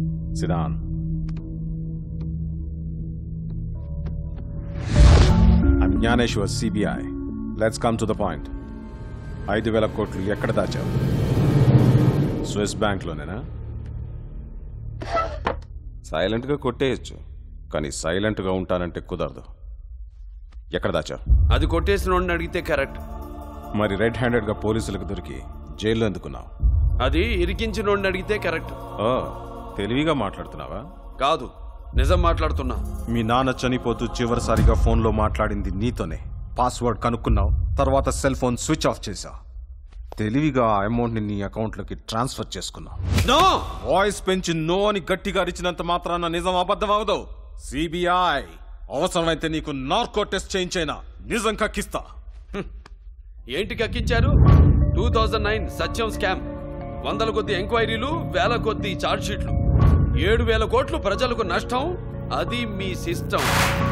Sit down. I'm Gnaneshwar, CBI. Let's come to the point. ఐదు వేల కోట్లు ఎక్కడ దాచావు స్విస్ బ్యాంక్లోనేనా సైలెంట్గా కొట్టేయచ్చు కానీ సైలెంట్గా ఉంటానంటే కుదరదు ఎక్కడ దాచావు అది కొట్టేసిన వాడిని అడిగితే కరెక్ట్ మరి రెడ్ హ్యాండెడ్గా పోలీసులకు దొరికి జైల్లో ఎందుకున్నావు అది ఇరికించిన వాడిని అడిగితే కరెక్ట్ ఓ తెలివిగా మాట్లాడుతున్నావా కాదు నిజం మాట్లాడుతున్నా మీ నాన్న చనిపోతూ చివరిసారిగా ఫోన్లో మాట్లాడింది నీతోనే పాస్వర్డ్ కనుక్కున్నావు తర్వాత సెల్ ఫోన్ స్విచ్ ఆఫ్ చేశావు తెలివిగా ఆ అమౌంట్ని నీ అకౌంట్లోకి ట్రాన్స్ఫర్ చేసుకున్నావు నో వాయిస్ పెంచి నో అని గట్టిగా అరిచినంత మాత్రాన నిజం అబద్ధం అవదు సిబిఐ అవసరమైతే నీకు నార్కో టెస్ట్ చేయించైనా నిజం కక్కిస్తా ఏంటి కక్కించారు two thousand nine Satyam scam వందల కొద్ది ఎంక్వైరీలు వేల కొద్ది ఛార్జ్ షీట్లు ఏడు వేల కోట్లు ప్రజలకు నష్టం అది మీ system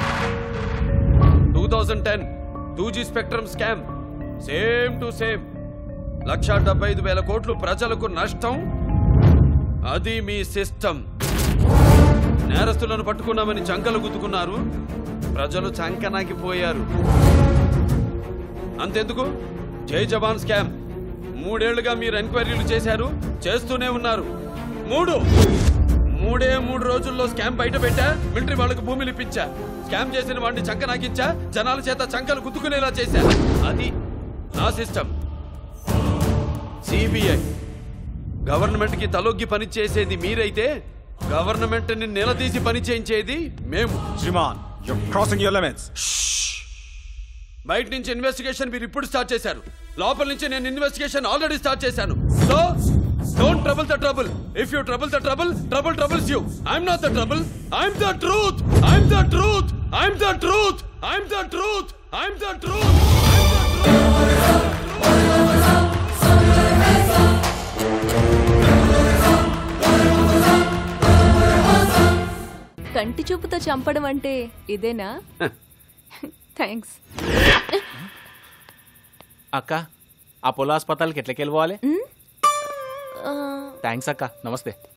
two thousand ten two G spectrum scam same to same లక్ష డెబ్బై ఐదు వేల కోట్లు ప్రజలకు నష్టం అది మీ సిస్టమ్ నేరస్తులను పట్టుకున్నామని చంకలు గుద్దుకున్నారు ప్రజలు చంకనాకిపోయారు అంతెందుకు జై జవాన్ స్కామ్ మూడేళ్లుగా మీరు ఎంక్వైరీలు చేశారు చేస్తూనే ఉన్నారు మూడు మూడే మూడు రోజుల్లో స్కామ్ బయట పెట్టా మిలిటరీ వాళ్ళకు భూమిలు ఇప్పించా స్కామ్ చేసిన వాడిని చంక నాకించా జనాల చేత చంకలు గుద్దుకునేలా చేశా అది నా సిస్టమ్ సిబిఐ గవర్నమెంట్ కి తలొగ్గి పని చేసేది మీరైతే గవర్నమెంట్ ని నిలదీసి పని చేయించేది మేము Shriman you crossing your limits బయట నుంచి ఇన్వెస్టిగేషన్ మీరు ఇప్పుడు స్టార్ట్ చేశారు లోపల నుంచి నేను ఇన్వెస్టిగేషన్ ఆల్రెడీ స్టార్ట్ చేశాను so don't trouble the trouble if you trouble the trouble trouble troubles you I'm not the trouble I'm the truth I'm the truth I'm the truth I'm the truth I'm the truth కంటి చూపుతో చంపడం అంటే ఇదేనా thanks అక్క ఆ పొల హాస్పిటల్కి ఎట్లకి వెళ్ళిపోవాలి ఆ, థ్యాంక్స్ అక్క నమస్తే